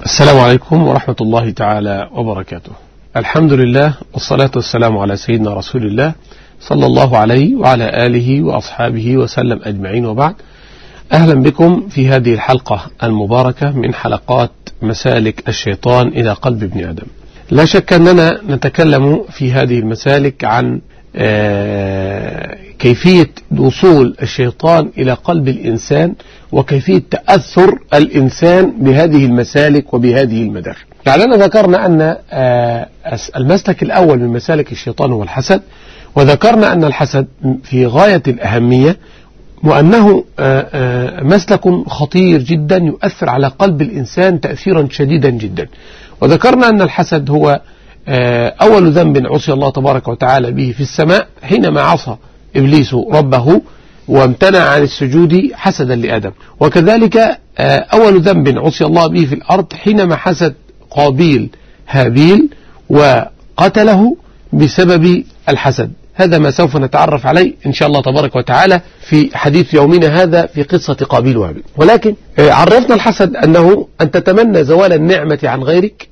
السلام عليكم ورحمة الله تعالى وبركاته الحمد لله والصلاة والسلام على سيدنا رسول الله صلى الله عليه وعلى آله وأصحابه وسلم أجمعين وبعد أهلا بكم في هذه الحلقة المباركة من حلقات مسالك الشيطان إلى قلب ابن آدم لا شك أننا نتكلم في هذه المسالك عن كيفية وصول الشيطان إلى قلب الإنسان وكيفية تأثر الإنسان بهذه المسالك وبهذه المداخل لعلنا ذكرنا أن المسلك الأول من مسالك الشيطان هو الحسد وذكرنا أن الحسد في غاية الأهمية وأنه مسلك خطير جدا يؤثر على قلب الإنسان تأثيرا شديدا جدا وذكرنا أن الحسد هو أول ذنب عصي الله تبارك وتعالى به في السماء حينما عصى إبليس ربه وامتنع عن السجود حسدا لآدم وكذلك أول ذنب عصي الله به في الأرض حينما حسد قابيل هابيل وقتله بسبب الحسد هذا ما سوف نتعرف عليه إن شاء الله تبارك وتعالى في حديث يومنا هذا في قصة قابيل وهابيل ولكن عرفنا الحسد أنه أن تتمنى زوال النعمة عن غيرك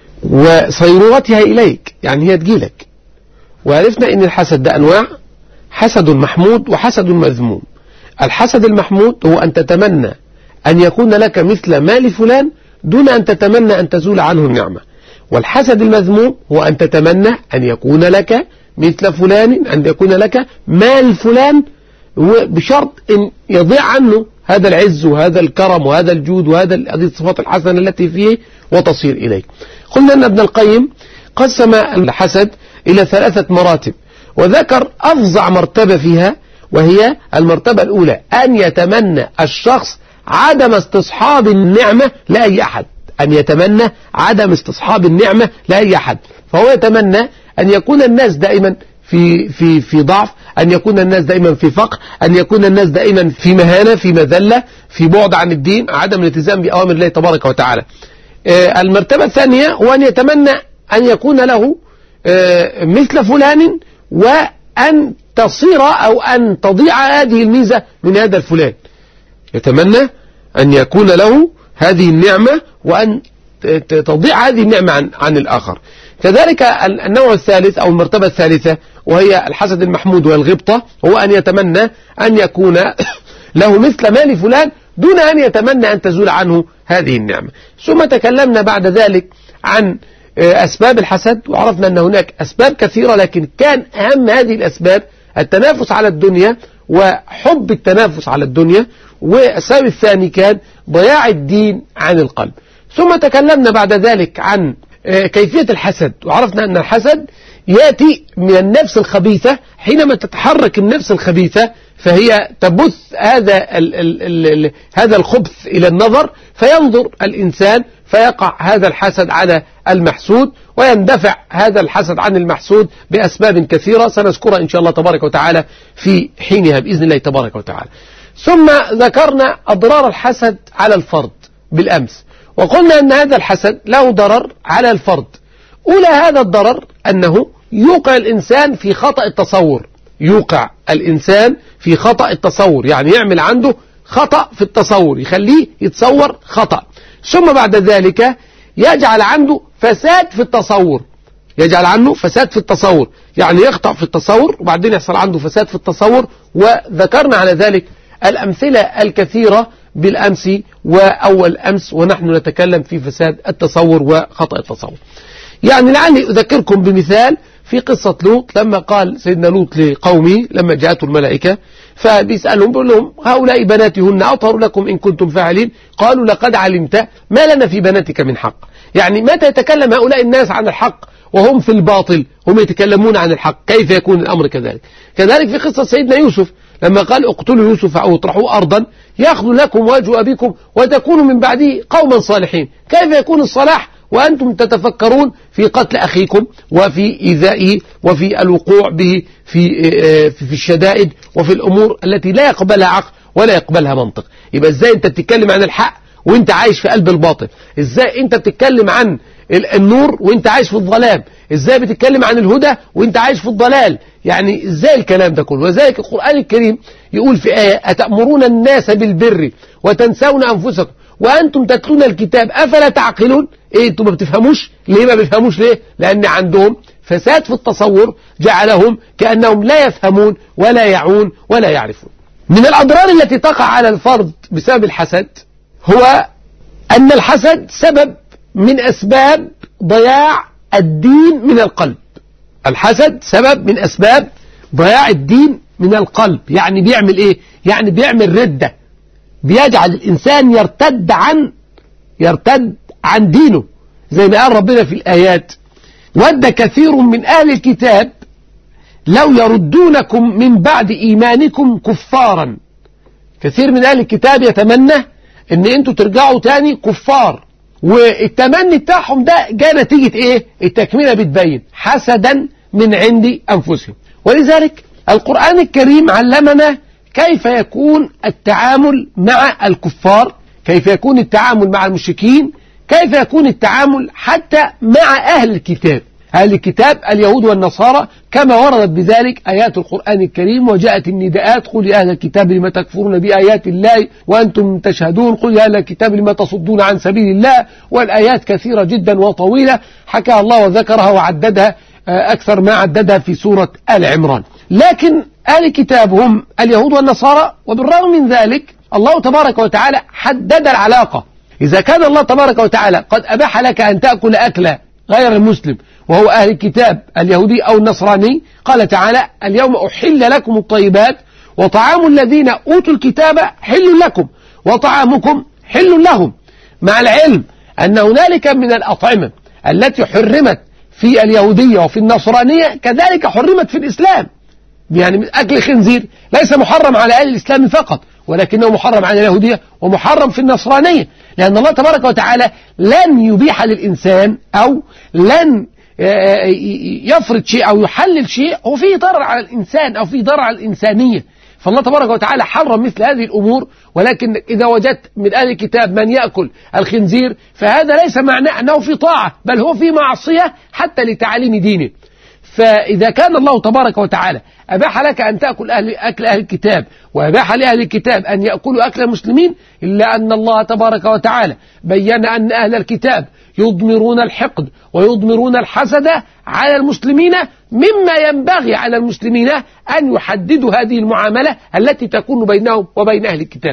وصيرورتها إليك يعني هي تجيلك وعرفنا أن الحسد ده أنواع حسد محمود وحسد مذموم الحسد المحمود هو أن تتمنى أن يكون لك مثل مال فلان دون أن تتمنى أن تزول عنه النعمة والحسد المذموم هو أن تتمنى أن يكون لك مثل فلان أن يكون لك مال فلان بشرط أن يضيع عنه هذا العز وهذا الكرم وهذا الجود وهذا هذه الصفات الحسنة التي فيه وتصير إليك قلنا أن ابن القيم قسم الحسد إلى ثلاثة مراتب وذكر أفظع مرتبة فيها وهي المرتبة الأولى أن يتمنى الشخص عدم استصحاب النعمة لأي أحد أن يتمنى عدم استصحاب النعمة لأي أحد فهو يتمنى أن يكون الناس دائما في في في ضعف أن يكون الناس دائما في فقر أن يكون الناس دائما في مهانة في مذلة في بعد عن الدين عدم الالتزام بأوامر الله تبارك وتعالى المرتبة الثانية هو أن يتمنى أن يكون له مثل فلان وأن تصير أو أن تضيع هذه الميزة من هذا الفلان يتمنى أن يكون له هذه النعمة وأن تضيع هذه النعمة عن, عن الآخر كذلك النوع الثالث أو المرتبة الثالثة وهي الحسد المحمود والغبطة هو أن يتمنى أن يكون له مثل مال فلان دون أن يتمنى أن تزول عنه هذه النعمة ثم تكلمنا بعد ذلك عن أسباب الحسد وعرفنا أن هناك أسباب كثيرة لكن كان أهم هذه الأسباب التنافس على الدنيا وحب التنافس على الدنيا والسبب الثاني كان ضياع الدين عن القلب ثم تكلمنا بعد ذلك عن كيفية الحسد وعرفنا أن الحسد يأتي من النفس الخبيثة حينما تتحرك النفس الخبيثة فهي تبث هذا ال ال ال هذا الخبث إلى النظر فينظر الإنسان فيقع هذا الحسد على المحسود ويندفع هذا الحسد عن المحسود بأسباب كثيرة سنذكرها إن شاء الله تبارك وتعالى في حينها بإذن الله تبارك وتعالى ثم ذكرنا أضرار الحسد على الفرد بالأمس وقلنا أن هذا الحسد له ضرر على الفرد أولى هذا الضرر أنه يوقع الإنسان في خطأ التصور يوقع الإنسان في خطأ التصور يعني يعمل عنده خطأ في التصور يخليه يتصور خطأ ثم بعد ذلك يجعل عنده فساد في التصور يجعل عنه فساد في التصور يعني يخطأ في التصور وبعدين يحصل عنده فساد في التصور وذكرنا على ذلك الأمثلة الكثيرة بالأمس وأول أمس ونحن نتكلم في فساد التصور وخطأ التصور يعني لعلي أذكركم بمثال في قصة لوط لما قال سيدنا لوط لقومه لما جاءته الملائكة فبيسألهم بيقول لهم هؤلاء بناتي هن أطهر لكم إن كنتم فاعلين قالوا لقد علمت ما لنا في بناتك من حق يعني متى يتكلم هؤلاء الناس عن الحق وهم في الباطل هم يتكلمون عن الحق كيف يكون الأمر كذلك كذلك في قصة سيدنا يوسف لما قال اقتلوا يوسف أو اطرحوه أرضا يأخذ لكم وجه أبيكم وتكونوا من بعده قوما صالحين كيف يكون الصلاح وأنتم تتفكرون في قتل أخيكم وفي إيذائه وفي الوقوع به في, في الشدائد وفي الأمور التي لا يقبلها عقل ولا يقبلها منطق يبقى إزاي أنت بتتكلم عن الحق وانت عايش في قلب الباطل ازاي انت بتتكلم عن النور وانت عايش في الظلام ازاي بتتكلم عن الهدى وانت عايش في الضلال يعني ازاي الكلام ده كله وذلك القرآن الكريم يقول في آية أتأمرون الناس بالبر وتنسون أنفسكم وأنتم تتلون الكتاب أفلا تعقلون إيه أنتم ما بتفهموش ليه ما بيفهموش ليه لأن عندهم فساد في التصور جعلهم كأنهم لا يفهمون ولا يعون ولا يعرفون من الأضرار التي تقع على الفرد بسبب الحسد هو أن الحسد سبب من أسباب ضياع الدين من القلب الحسد سبب من أسباب ضياع الدين من القلب يعني بيعمل إيه يعني بيعمل ردة بيجعل الإنسان يرتد عن يرتد عن دينه زي ما قال ربنا في الآيات ود كثير من أهل الكتاب لو يردونكم من بعد إيمانكم كفارا كثير من أهل الكتاب يتمنى ان انتوا ترجعوا تاني كفار والتمني بتاعهم ده جاء نتيجة ايه التكملة بتبين حسدا من عند انفسهم ولذلك القرآن الكريم علمنا كيف يكون التعامل مع الكفار كيف يكون التعامل مع المشركين كيف يكون التعامل حتى مع أهل الكتاب أهل الكتاب اليهود والنصارى كما وردت بذلك آيات القرآن الكريم وجاءت النداءات قل يا أهل الكتاب لما تكفرون بآيات الله وأنتم تشهدون قل يا أهل الكتاب لما تصدون عن سبيل الله والآيات كثيرة جدا وطويلة حكاها الله وذكرها وعددها أكثر ما عددها في سورة آل عمران لكن أهل الكتاب هم اليهود والنصارى وبالرغم من ذلك الله تبارك وتعالى حدد العلاقة إذا كان الله تبارك وتعالى قد أباح لك أن تأكل أكلة غير المسلم وهو أهل الكتاب اليهودي أو النصراني قال تعالى اليوم أحل لكم الطيبات وطعام الذين أوتوا الكتاب حل لكم وطعامكم حل لهم مع العلم أن هنالك من الأطعمة التي حرمت في اليهودية وفي النصرانية كذلك حرمت في الإسلام يعني أكل خنزير ليس محرم على أهل الإسلام فقط ولكنه محرم على اليهودية ومحرم في النصرانية لأن الله تبارك وتعالى لن يبيح للإنسان أو لن يفرض شيء أو يحلل شيء هو فيه ضرر على الإنسان أو فيه ضرر على الإنسانية فالله تبارك وتعالى حرم مثل هذه الأمور ولكن إذا وجدت من أهل الكتاب من يأكل الخنزير فهذا ليس معناه أنه في طاعة بل هو في معصية حتى لتعليم دينه فإذا كان الله تبارك وتعالى أباح لك أن تأكل أهل أكل أهل الكتاب وأباح لأهل الكتاب أن يأكلوا أكل المسلمين إلا أن الله تبارك وتعالى بين أن أهل الكتاب يضمرون الحقد ويضمرون الحسد على المسلمين مما ينبغي على المسلمين أن يحددوا هذه المعاملة التي تكون بينهم وبين أهل الكتاب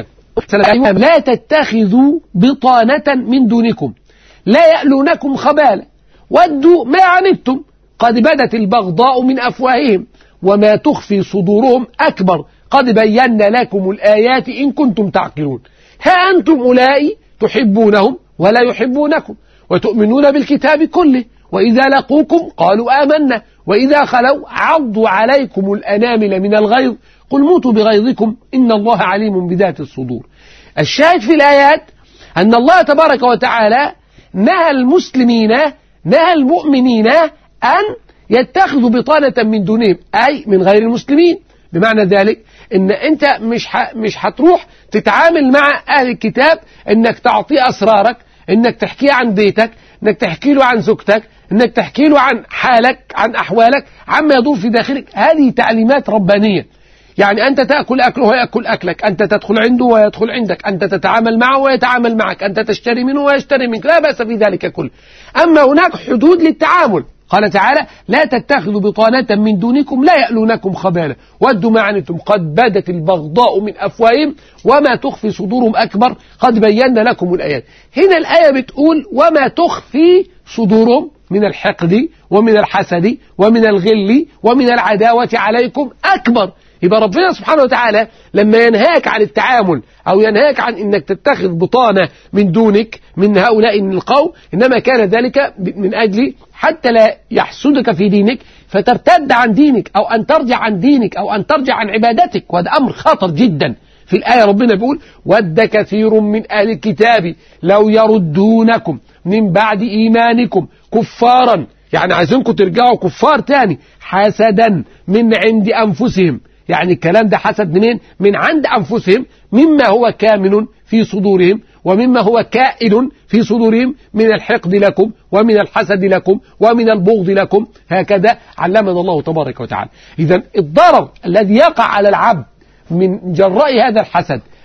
لا تتخذوا بطانة من دونكم لا يألونكم خبالا ودوا ما عنتم قد بدت البغضاء من أفواههم وما تخفي صدورهم أكبر قد بينا لكم الآيات إن كنتم تعقلون ها أنتم أولئك تحبونهم ولا يحبونكم وتؤمنون بالكتاب كله وإذا لقوكم قالوا آمنا وإذا خلوا عضوا عليكم الأنامل من الغيظ قل موتوا بغيظكم إن الله عليم بذات الصدور الشاهد في الآيات أن الله تبارك وتعالى نهى المسلمين نهى المؤمنين أن يتخذوا بطانة من دونهم أي من غير المسلمين بمعنى ذلك ان انت مش ح... مش هتروح تتعامل مع اهل الكتاب انك تعطيه اسرارك انك تحكيه عن بيتك انك تحكي له عن زوجتك انك تحكي له عن حالك عن احوالك عما يدور في داخلك هذه تعليمات ربانيه يعني أنت تأكل أكله ويأكل أكلك أنت تدخل عنده ويدخل عندك أنت تتعامل معه ويتعامل معك أنت تشتري منه ويشتري منك لا بأس في ذلك كله أما هناك حدود للتعامل قال تعالى لا تتخذوا بطانة من دونكم لا يألونكم خبالا ودوا ما عنتم قد بدت البغضاء من أفواههم وما تخفي صدورهم أكبر قد بينا لكم الآيات هنا الآية بتقول وما تخفي صدورهم من الحقد ومن الحسد ومن الغل ومن العداوة عليكم أكبر يبقى ربنا سبحانه وتعالى لما ينهاك عن التعامل أو ينهاك عن أنك تتخذ بطانة من دونك من هؤلاء القوم إنما كان ذلك من أجل حتى لا يحسدك في دينك فترتد عن دينك أو أن ترجع عن دينك أو أن ترجع عن عبادتك وهذا أمر خطر جدا في الآية ربنا بيقول ود كثير من أهل الكتاب لو يردونكم من بعد إيمانكم كفارا يعني عايزينكم ترجعوا كفار تاني حسدا من عند أنفسهم يعني الكلام ده حسد منين من عند أنفسهم مما هو كامن في صدورهم ومما هو كائن في صدورهم من الحقد لكم ومن الحسد لكم ومن البغض لكم هكذا علمنا الله تبارك وتعالى إذا الضرر الذي يقع على العبد من جراء هذا الحسد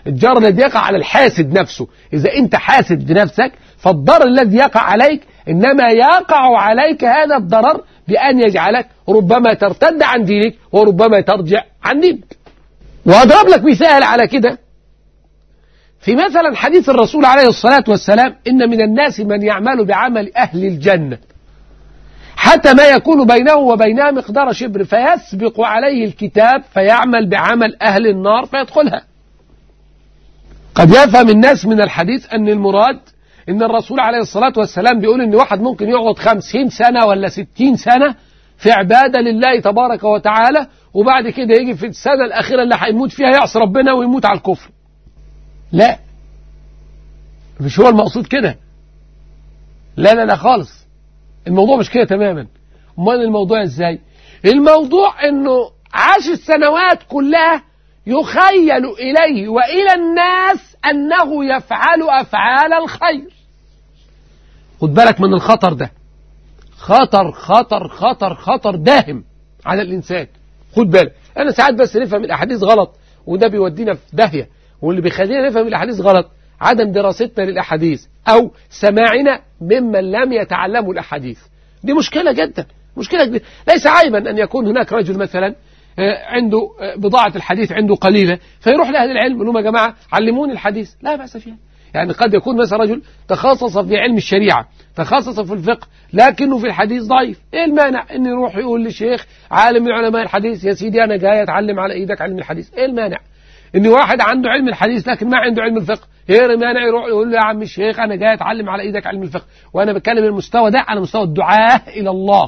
الضرر الذي يقع على الحاسد نفسه إذا أنت حاسد بنفسك فالضرر الذي يقع عليك إنما يقع عليك هذا الضرر بأن يجعلك ربما ترتد عن دينك وربما ترجع عن دينك وأضرب لك مثال على كده في مثلا حديث الرسول عليه الصلاة والسلام إن من الناس من يعمل بعمل أهل الجنة حتى ما يكون بينه وبينها مقدار شبر فيسبق عليه الكتاب فيعمل بعمل أهل النار فيدخلها قد يفهم الناس من الحديث أن المراد إن الرسول عليه الصلاة والسلام بيقول إن واحد ممكن يقعد خمسين سنة ولا ستين سنة في عبادة لله تبارك وتعالى وبعد كده يجي في السنة الأخيرة اللي هيموت فيها يعصي ربنا ويموت على الكفر لا مش هو المقصود كده لا لا لا خالص الموضوع مش كده تماما امال الموضوع ازاي الموضوع انه عاش السنوات كلها يخيل اليه والى الناس انه يفعل افعال الخير خد بالك من الخطر ده خطر خطر خطر خطر داهم على الانسان خد بالك انا ساعات بس نفهم الاحاديث غلط وده بيودينا في داهيه واللي بيخلينا نفهم الاحاديث غلط عدم دراستنا للاحاديث او سماعنا ممن لم يتعلموا الاحاديث دي مشكله جدا مشكله كبيره ليس عيبا ان يكون هناك رجل مثلا عنده بضاعة الحديث عنده قليلة فيروح لأهل العلم يقول لهم يا جماعة علموني الحديث لا بأس فيها يعني قد يكون مثلا رجل تخصص في علم الشريعة تخصص في الفقه لكنه في الحديث ضعيف ايه المانع ان يروح يقول لشيخ عالم من علماء الحديث يا سيدي انا جاي اتعلم على ايدك علم الحديث ايه المانع ان واحد عنده علم الحديث لكن ما عنده علم الفقه ايه المانع يروح يقول له يا عم الشيخ انا جاي اتعلم على ايدك علم الفقه وانا بتكلم المستوى ده على مستوى الدعاة الى الله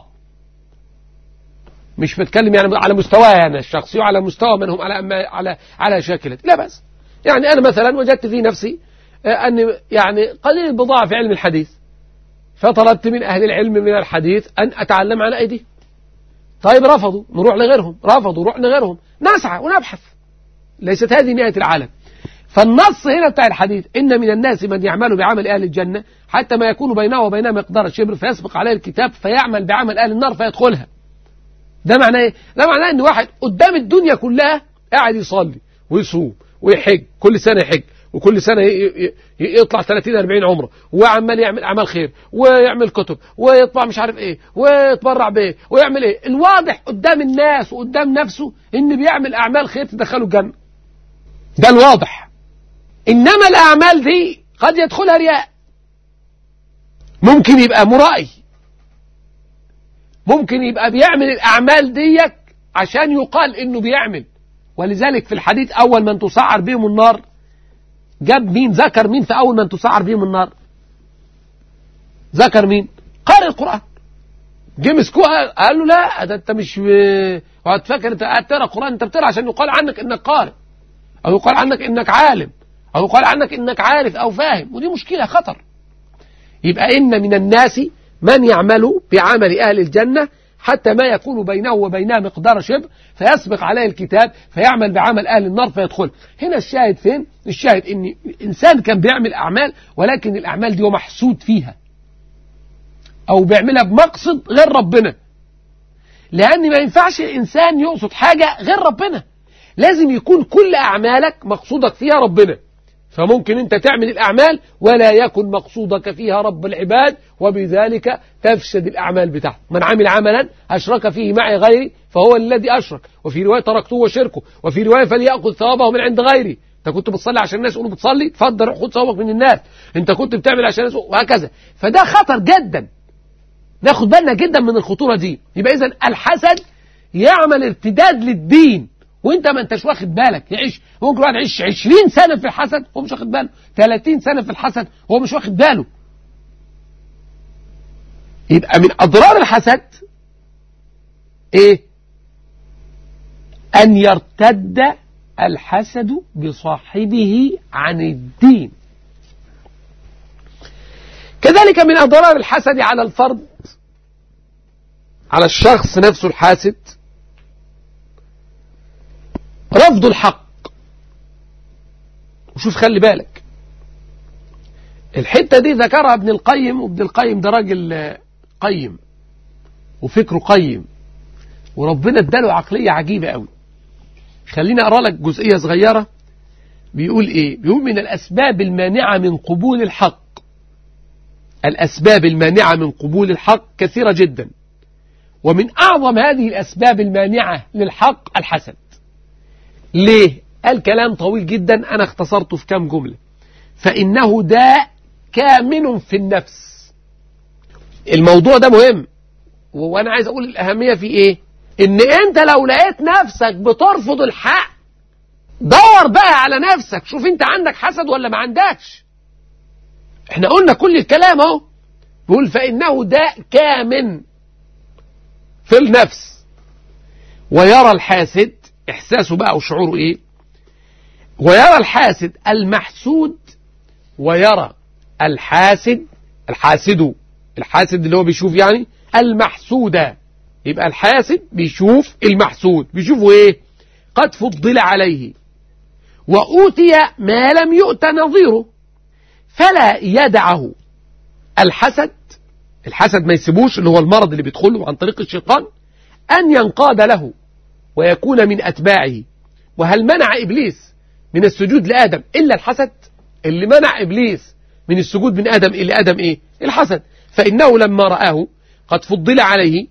مش بتكلم يعني على مستواي انا الشخصي وعلى مستوى من هم على على على شاكلتي لا بس يعني انا مثلا وجدت في نفسي اني يعني قليل البضاعه في علم الحديث فطلبت من اهل العلم من الحديث ان اتعلم على ايدي طيب رفضوا نروح لغيرهم رفضوا نروح لغيرهم نسعى ونبحث ليست هذه نهايه العالم فالنص هنا بتاع الحديث إن من الناس من يعمل بعمل أهل الجنة حتى ما يكون بينه وبينها مقدار الشبر فيسبق عليه الكتاب فيعمل بعمل أهل النار فيدخلها ده معناه ايه؟ ده معناه ان واحد قدام الدنيا كلها قاعد يصلي ويصوم ويحج كل سنه يحج وكل سنه يطلع 30 40 عمره وعمال يعمل اعمال خير ويعمل كتب ويطبع مش عارف ايه ويتبرع بايه ويعمل ايه الواضح قدام الناس وقدام نفسه ان بيعمل اعمال خير تدخله الجنه ده الواضح انما الاعمال دي قد يدخلها رياء ممكن يبقى مرائي ممكن يبقى بيعمل الأعمال ديك عشان يقال إنه بيعمل ولذلك في الحديث أول من تسعر بهم النار جاب مين ذكر مين في أول من تسعر بهم النار ذكر مين قارئ القرآن جه مسكوه قال له لا ده انت مش وهتفكر انت تقرا قرآن انت بتقرا عشان يقال عنك انك قارئ او يقال عنك انك عالم او يقال عنك انك عارف او فاهم ودي مشكلة خطر يبقى ان من الناس من يعمل بعمل أهل الجنة حتى ما يكون بينه وبينها مقدار شبر فيسبق عليه الكتاب فيعمل بعمل أهل النار فيدخل هنا الشاهد فين الشاهد ان إنسان كان بيعمل أعمال ولكن الأعمال دي هو محسود فيها أو بيعملها بمقصد غير ربنا لأن ما ينفعش الإنسان يقصد حاجة غير ربنا لازم يكون كل أعمالك مقصودك فيها ربنا فممكن أنت تعمل الأعمال ولا يكن مقصودك فيها رب العباد وبذلك تفسد الأعمال بتاعته من عمل عملا أشرك فيه معي غيري فهو الذي أشرك وفي رواية تركته وشركه وفي رواية فليأخذ ثوابه من عند غيري انت كنت بتصلي عشان الناس يقولوا بتصلي تفضل خد ثوابك من الناس انت كنت بتعمل عشان الناس وهكذا فده خطر جدا ناخد بالنا جدا من الخطورة دي يبقى إذا الحسد يعمل ارتداد للدين وانت ما انتش واخد بالك يعيش ممكن واحد يعيش 20 سنة في الحسد وهو مش واخد باله 30 سنة في الحسد وهو مش واخد باله يبقى من أضرار الحسد ايه أن يرتد الحسد بصاحبه عن الدين كذلك من أضرار الحسد على الفرد على الشخص نفسه الحاسد رفض الحق وشوف خلي بالك الحتة دي ذكرها ابن القيم وابن القيم ده راجل قيم وفكره قيم وربنا اداله عقلية عجيبة قوي خليني اقرا لك جزئية صغيرة بيقول إيه بيقول من الأسباب المانعة من قبول الحق الأسباب المانعة من قبول الحق كثيرة جدا ومن أعظم هذه الأسباب المانعة للحق الحسد ليه؟ قال كلام طويل جدا أنا اختصرته في كام جملة فإنه داء كامن في النفس الموضوع ده مهم وأنا عايز أقول الأهمية في إيه إن أنت لو لقيت نفسك بترفض الحق دور بقى على نفسك شوف أنت عندك حسد ولا ما عندكش احنا قلنا كل الكلام اهو بيقول فإنه داء كامن في النفس ويرى الحاسد إحساسه بقى وشعوره إيه ويرى الحاسد المحسود ويرى الحاسد الحاسد الحاسد اللي هو بيشوف يعني المحسودة يبقى الحاسد بيشوف المحسود بيشوفه ايه قد فضل عليه وأوتي ما لم يؤت نظيره فلا يدعه الحسد الحسد ما يسيبوش اللي هو المرض اللي بيدخله عن طريق الشيطان أن ينقاد له ويكون من أتباعه وهل منع إبليس من السجود لآدم إلا الحسد اللي منع إبليس من السجود من آدم إلى آدم إيه الحسد فإنه لما رآه قد فضل عليه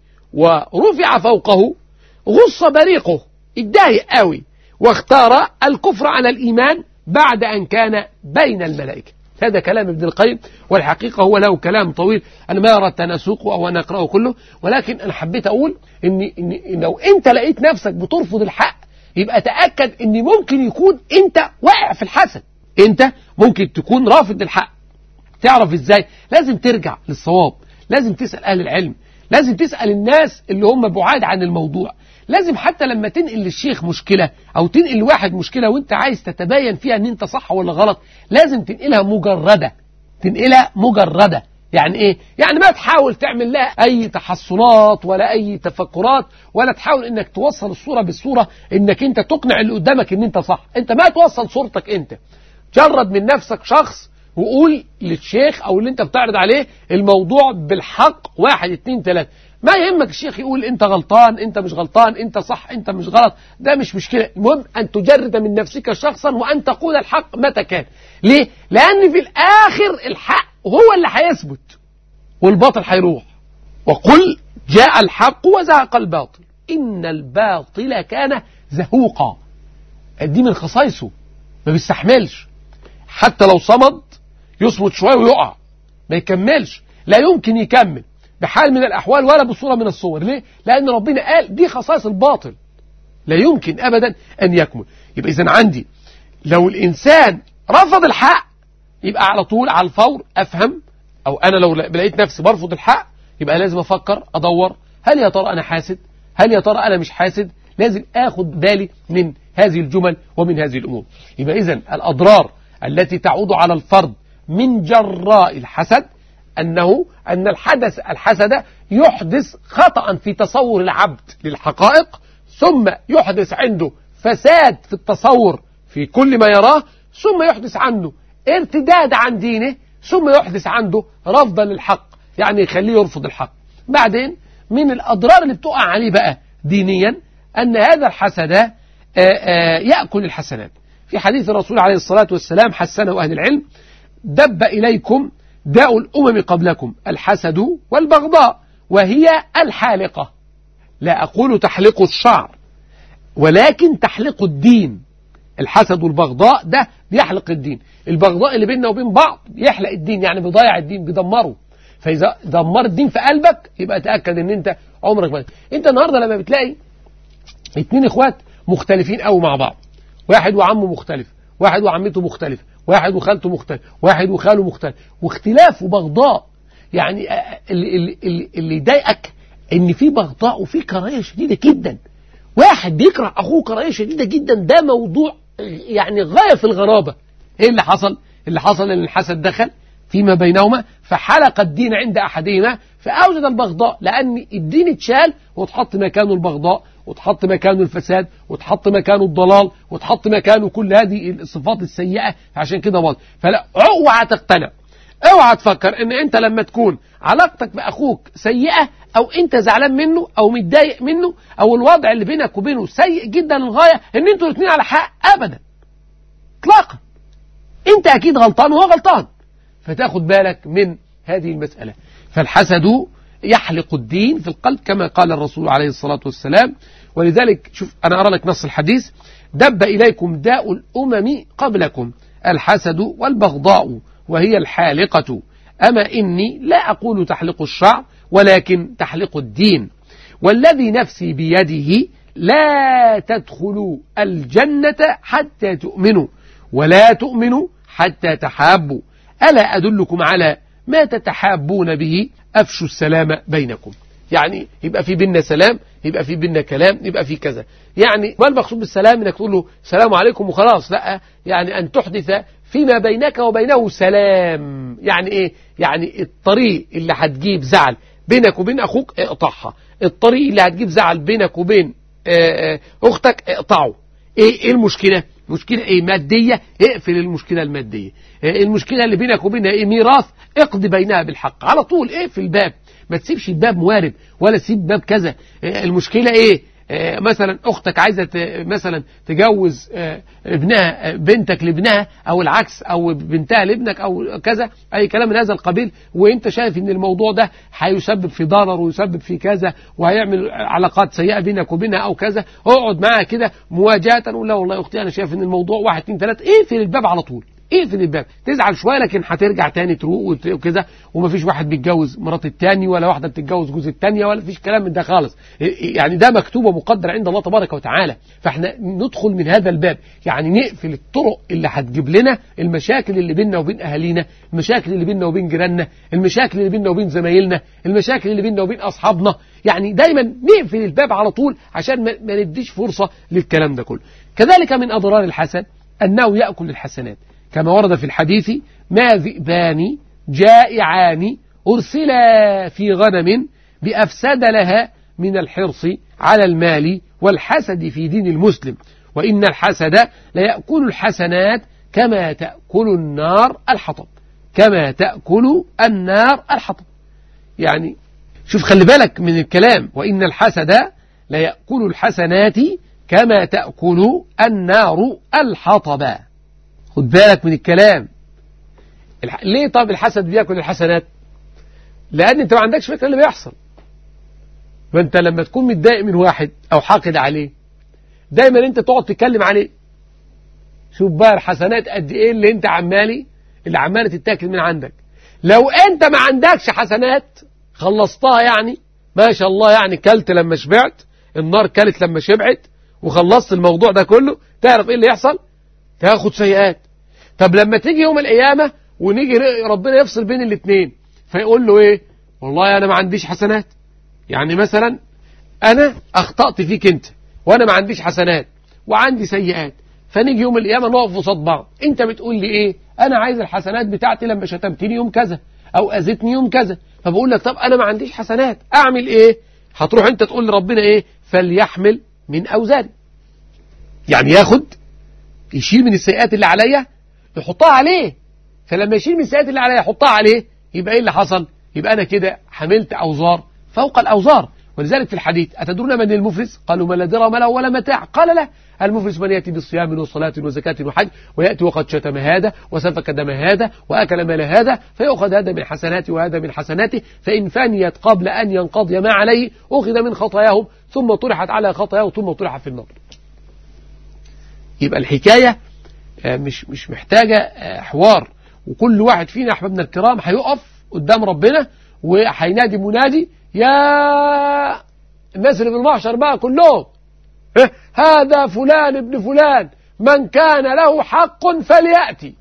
ورفع فوقه غص بريقه اتضايق قوي واختار الكفر على الإيمان بعد أن كان بين الملائكة هذا كلام ابن القيم والحقيقة هو له كلام طويل أنا ما أردت أن أسوقه أو أن أقرأه كله ولكن أنا حبيت أقول إن, إن, إن لو أنت لقيت نفسك بترفض الحق يبقى تأكد إن ممكن يكون أنت واقع في الحسد أنت ممكن تكون رافض الحق تعرف إزاي لازم ترجع للصواب لازم تسأل أهل العلم لازم تسأل الناس اللي هم بعاد عن الموضوع لازم حتى لما تنقل للشيخ مشكلة أو تنقل لواحد مشكلة وانت عايز تتبين فيها ان انت صح ولا غلط لازم تنقلها مجردة تنقلها مجردة يعني ايه يعني ما تحاول تعمل لها اي تحصنات ولا اي تفكرات ولا تحاول انك توصل الصورة بالصورة انك انت تقنع اللي قدامك ان انت صح انت ما توصل صورتك انت جرد من نفسك شخص وقول للشيخ او اللي انت بتعرض عليه الموضوع بالحق واحد اتنين تلاتة ما يهمك الشيخ يقول انت غلطان انت مش غلطان انت صح انت مش غلط ده مش مشكلة المهم ان تجرد من نفسك شخصا وان تقول الحق متى كان ليه لان في الاخر الحق هو اللي هيثبت والباطل هيروح وقل جاء الحق وزهق الباطل ان الباطل كان زهوقا دي من خصائصه ما بيستحملش حتى لو صمد يصمد شوية ويقع ما يكملش لا يمكن يكمل بحال من الأحوال ولا بصورة من الصور ليه؟ لأن ربنا قال دي خصائص الباطل لا يمكن أبدا أن يكمل يبقى إذا عندي لو الإنسان رفض الحق يبقى على طول على الفور أفهم أو أنا لو لقيت نفسي برفض الحق يبقى لازم أفكر أدور هل يا ترى أنا حاسد هل يا ترى أنا مش حاسد لازم أخد بالي من هذه الجمل ومن هذه الأمور يبقى إذا الأضرار التي تعود على الفرد من جراء الحسد أنه أن الحدث الحسد يحدث خطأ في تصور العبد للحقائق ثم يحدث عنده فساد في التصور في كل ما يراه ثم يحدث عنده ارتداد عن دينه ثم يحدث عنده رفضا للحق يعني يخليه يرفض الحق بعدين من الأضرار اللي بتقع عليه بقى دينيا أن هذا الحسد يأكل الحسنات في حديث الرسول عليه الصلاة والسلام حسنه أهل العلم دب إليكم داء الأمم قبلكم الحسد والبغضاء وهي الحالقة لا أقول تحلق الشعر ولكن تحلق الدين الحسد والبغضاء ده بيحلق الدين البغضاء اللي بيننا وبين بعض بيحلق الدين يعني بيضيع الدين بيدمره فإذا دمر الدين في قلبك يبقى تأكد ان انت عمرك ما انت النهاردة لما بتلاقي اتنين اخوات مختلفين قوي مع بعض واحد وعمه مختلف واحد وعمته مختلف واحد وخالته مختلف واحد وخاله مختلف واختلاف وبغضاء يعني اللي, اللي, اللي يضايقك ان في بغضاء وفي كراهيه شديده جدا واحد بيكره اخوه كراهيه شديده جدا ده موضوع يعني غايه في الغرابه ايه اللي حصل اللي حصل ان الحسد دخل فيما بينهما فحلق الدين عند احدهما فاوجد البغضاء لان الدين اتشال واتحط مكانه البغضاء وتحط مكانه الفساد وتحط مكانه الضلال وتحط مكانه كل هذه الصفات السيئة عشان كده باظ فلا اوعى تقتنع اوعى تفكر ان انت لما تكون علاقتك باخوك سيئة او انت زعلان منه او متضايق منه او الوضع اللي بينك وبينه سيء جدا للغاية ان انتوا الاثنين على حق ابدا اطلاقا انت اكيد غلطان وهو غلطان فتاخد بالك من هذه المسألة فالحسد يحلق الدين في القلب كما قال الرسول عليه الصلاة والسلام ولذلك شوف أنا أرى لك نص الحديث دب إليكم داء الأمم قبلكم الحسد والبغضاء وهي الحالقة أما إني لا أقول تحلق الشعر ولكن تحلق الدين والذي نفسي بيده لا تدخلوا الجنة حتى تؤمنوا ولا تؤمنوا حتى تحابوا ألا أدلكم على ما تتحابون به أفشوا السلام بينكم يعني يبقى في بيننا سلام يبقى في بيننا كلام يبقى في كذا يعني ما المقصود بالسلام انك تقول له السلام عليكم وخلاص لا يعني ان تحدث فيما بينك وبينه سلام يعني ايه يعني الطريق اللي هتجيب زعل بينك وبين اخوك اقطعها الطريق اللي هتجيب زعل بينك وبين اختك اقطعه ايه ايه المشكله مشكلة ايه مادية اقفل المشكلة المادية المشكلة اللي بينك وبينها ايه ميراث اقضي بينها بالحق على طول اقفل الباب ما تسيبش الباب موارب ولا تسيب باب كذا المشكلة ايه مثلا اختك عايزة مثلا تجوز ابنها بنتك لابنها او العكس او بنتها لابنك او كذا اي كلام من هذا القبيل وانت شايف ان الموضوع ده هيسبب في ضرر ويسبب في كذا وهيعمل علاقات سيئة بينك وبينها او كذا اقعد معاها كده مواجهة ولا لا والله يا اختي انا شايف ان الموضوع واحد اتنين تلاته اقفل الباب على طول اقفل الباب تزعل شويه لكن هترجع تاني تروق وكده ومفيش واحد بيتجوز مرات التاني ولا واحده بتتجوز جوز التانيه ولا فيش كلام من ده خالص يعني ده مكتوب ومقدر عند الله تبارك وتعالى فاحنا ندخل من هذا الباب يعني نقفل الطرق اللي هتجيب لنا المشاكل اللي بيننا وبين اهالينا المشاكل اللي بيننا وبين جيراننا المشاكل اللي بيننا وبين زمايلنا المشاكل اللي بيننا وبين اصحابنا يعني دايما نقفل الباب على طول عشان ما نديش فرصه للكلام ده كله كذلك من اضرار الحسد انه ياكل الحسنات كما ورد في الحديث ما ذئبان جائعان أرسلا في غنم بأفسد لها من الحرص على المال والحسد في دين المسلم وإن الحسد ليأكل الحسنات كما تأكل النار الحطب كما تأكل النار الحطب يعني شوف خلي بالك من الكلام وإن الحسد ليأكل الحسنات كما تأكل النار الحطب خد بالك من الكلام ليه طب الحسد بياكل الحسنات لان انت ما عندكش فكره اللي بيحصل فانت لما تكون متضايق من واحد او حاقد عليه دايما انت تقعد تتكلم عليه شوف بقى الحسنات قد ايه اللي انت عمالي اللي عماله تتاكل من عندك لو انت ما عندكش حسنات خلصتها يعني ما شاء الله يعني كلت لما شبعت النار كلت لما شبعت وخلصت الموضوع ده كله تعرف ايه اللي يحصل تاخد سيئات طب لما تيجي يوم القيامة ونيجي ربنا يفصل بين الاثنين فيقول له ايه والله انا ما عنديش حسنات يعني مثلا انا اخطأت فيك انت وانا ما عنديش حسنات وعندي سيئات فنيجي يوم القيامة نقف قصاد بعض انت بتقول لي ايه انا عايز الحسنات بتاعتي لما شتمتني يوم كذا او اذيتني يوم كذا فبقول لك طب انا ما عنديش حسنات اعمل ايه هتروح انت تقول لربنا ايه فليحمل من اوزاري يعني ياخد يشيل من السيئات اللي عليا يحطها عليه فلما يشيل من السيئات اللي عليا يحطها عليه يبقى ايه اللي حصل يبقى انا كده حملت اوزار فوق الاوزار ولذلك في الحديث أتدرون من المفلس قالوا من لا درهم له ولا متاع قال لا المفلس من يأتي بالصيام وصلاة وزكاة وحج ويأتي وقد شتم هذا وسفك دم هذا وأكل مال هذا فيأخذ هذا من حسناته وهذا من حسناته فإن فنيت قبل أن ينقضي ما عليه أخذ من خطاياهم ثم طرحت على خطاياه ثم طرح في النار يبقى الحكاية مش مش محتاجة حوار وكل واحد فينا أحبابنا الكرام هيقف قدام ربنا وهينادي منادي يا الناس اللي في المحشر بقى كلهم هذا فلان ابن فلان من كان له حق فليأتي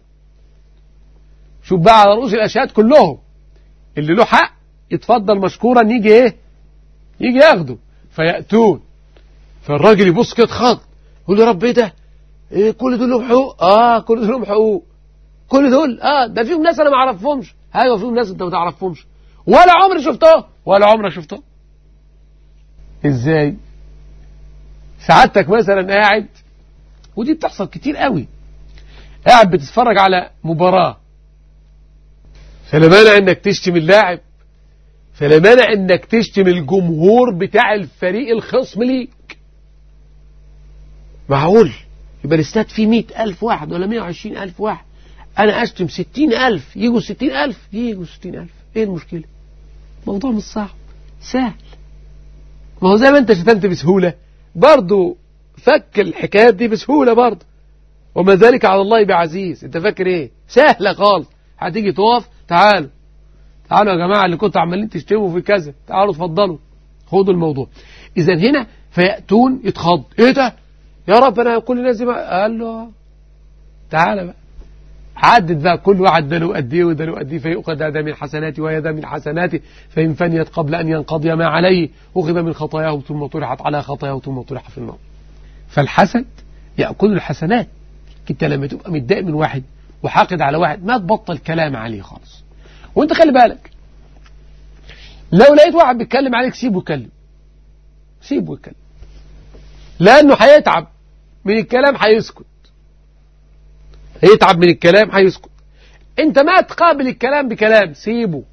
شوف بقى على رؤوس الأشهاد كلهم اللي له حق يتفضل مشكورا يجي ايه يجي ياخده فيأتون فالراجل يبص كده اتخض يقول يا رب ايه ده إيه كل دول لهم حقوق اه كل دول لهم حقوق كل دول اه ده فيهم ناس انا ما اعرفهمش ايوه فيهم ناس انت ما تعرفهمش ولا عمري شفتهم ولا عمرك شفتهم ازاي سعادتك مثلا قاعد ودي بتحصل كتير قوي قاعد بتتفرج على مباراة فلا مانع انك تشتم اللاعب فلا مانع انك تشتم الجمهور بتاع الفريق الخصم ليك معقول يبقى الاستاد فيه مئة ألف واحد ولا مئة وعشرين ألف واحد أنا أشتم ستين ألف يجوا ستين ألف يجوا ستين ألف إيه المشكلة موضوع مش صعب سهل ما هو زي ما أنت شتمت بسهولة برضو فك الحكايات دي بسهولة برضو وما ذلك على الله بعزيز أنت فاكر إيه سهلة خالص هتيجي تقف تعالوا تعالوا يا جماعة اللي كنتوا عمالين تشتموا في كذا تعالوا اتفضلوا خدوا الموضوع إذا هنا فيأتون يتخض إيه ده يا رب أنا كل الناس دي بقى قال له تعالى بقى عدد بقى كل واحد ده له قد ايه وده له قد ايه فيؤخذ هذا من حسناتي وهذا من حسناتي فإن فنيت قبل أن ينقضي ما عليه أخذ من خطاياه ثم طرحت على خطاياه ثم طرح في النار فالحسد يأكل الحسنات انت لما تبقى متضايق من واحد وحاقد على واحد ما تبطل كلام عليه خالص وانت خلي بالك لو لقيت واحد بيتكلم عليك سيبه يتكلم سيبه يتكلم لأنه هيتعب من الكلام هيسكت هيتعب من الكلام هيسكت انت ما تقابل الكلام بكلام سيبه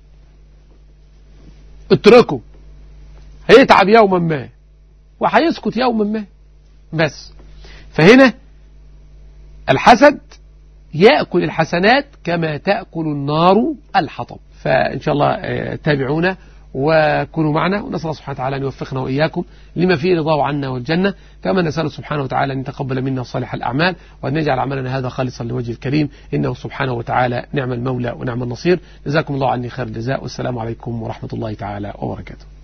اتركه هيتعب يوما ما وهيسكت يوما ما بس فهنا الحسد يأكل الحسنات كما تأكل النار الحطب فإن شاء الله تابعونا وكونوا معنا ونسأل الله سبحانه وتعالى أن يوفقنا وإياكم لما فيه رضاه عنا والجنة كما نسأل سبحانه وتعالى أن يتقبل منا صالح الأعمال وأن يجعل عملنا هذا خالصا لوجه الكريم إنه سبحانه وتعالى نعم المولى ونعم النصير جزاكم الله عني خير الجزاء والسلام عليكم ورحمة الله تعالى وبركاته